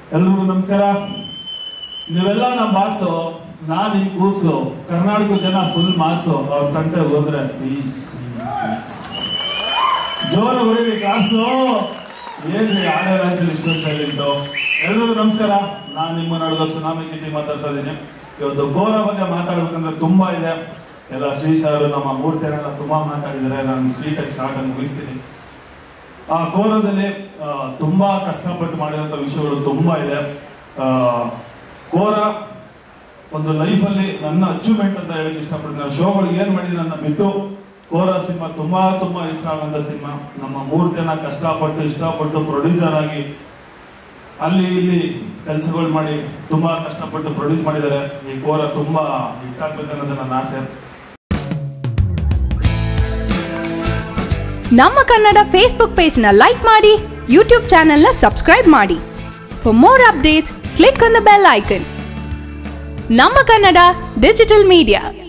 ಎಲ್ರಿಗೂ ನಮಸ್ಕಾರ ನೀವೆಲ್ಲ ನಮ್ಮ ಬಾಸು ನಾನ್ ನಿಮ್ ಕೂಸು ಕರ್ನಾಟಕ ಜನ ಫುಲ್ ಮಾಸು ಅವ್ರ ತಂಟೆ ಹೋದ್ರೆ ಪ್ಲೀಸ್ ಪ್ಲೀಸ್ ಪ್ಲೀಸ್ ಜೋರು ಹೊಡಿರಿ ಕಾಸು ಏನ್ರಿ ಆಡೋ ರಾಜ್ಯದಲ್ಲಿ ಇಷ್ಟೊಂದು ಸೈಲೆಂಟು ಎಲ್ರಿಗೂ ನಮಸ್ಕಾರ ನಾನು ನಿಮ್ಮ ನಡುವ ಸುನಾಮಿ ಕಿಟಿ ಮಾತಾಡ್ತಾ ಇದ್ದೀನಿ ಇವತ್ತು ಗೋರ ಬಗ್ಗೆ ಮಾತಾಡ್ಬೇಕಂದ್ರೆ ತುಂಬಾ ಇದೆ ಎಲ್ಲ ಶ್ರೀ ಸರ್ ನಮ್ಮ ಮೂರ್ತಿಯರೆಲ್ಲ ತುಂಬಾ ಮಾತಾಡಿದ್ದಾರೆ ನಾನು ಸ್ಪೀಕ್ ಸ್ಟಾರ್ಟ್ ಆಗಿ ಮುಗಿಸ್ತೀನಿ ಆ ಘೋರದಲ್ಲಿ ಆ, ತುಂಬಾ ಕಷ್ಟಪಟ್ಟು ಮಾಡಿದಂತ ವಿಷಯಗಳು ತುಂಬಾ ಇದೆ ಆ, ಘೋರ ಒಂದು ಲೈಫಲ್ಲಿ ನನ್ನ ಅಚೀವ್ಮೆಂಟ್ ಅಂತ ಹೇಳಕ್ ಇಷ್ಟಪಡ್ತೀನಿ ನಾನು ಶೋಗಳು ಏನ್ ಮಾಡಿದ್ದೀನಿ ನನ್ನ ಬಿಟ್ಟು ಘೋರ ಸಿನಿಮಾ ತುಂಬಾ ತುಂಬಾ ಇಷ್ಟ ಆಗುವಂತ ಸಿನಿಮಾ ನಮ್ಮ ಮೂರು ಜನ ಕಷ್ಟಪಟ್ಟು ಇಷ್ಟಪಟ್ಟು ಪ್ರೊಡ್ಯೂಸರ್ ಆಗಿ ಅಲ್ಲಿ ಇಲ್ಲಿ ಕೆಲಸಗಳು ಮಾಡಿ ತುಂಬಾ ಕಷ್ಟಪಟ್ಟು ಪ್ರೊಡ್ಯೂಸ್ ಮಾಡಿದ್ದಾರೆ ಈ ಘೋರ ತುಂಬಾ ಹಿಟ್ ಆಗ್ಬೇಕನ್ನೋದು ನನ್ನ ಆಸೆ ನಮ್ಮ ಕನ್ನಡ ಫೇಸ್ಬುಕ್ ಪೇಜ್ನ ಲೈಕ್ ಮಾಡಿ ಯೂಟ್ಯೂಬ್ ಚಾನೆಲ್ನ ಸಬ್ಸ್ಕ್ರೈಬ್ ಮಾಡಿ for more updates click on the bell icon ನಮ್ಮ ಕನ್ನಡ ಡಿಜಿಟಲ್ ಮೀಡಿಯಾ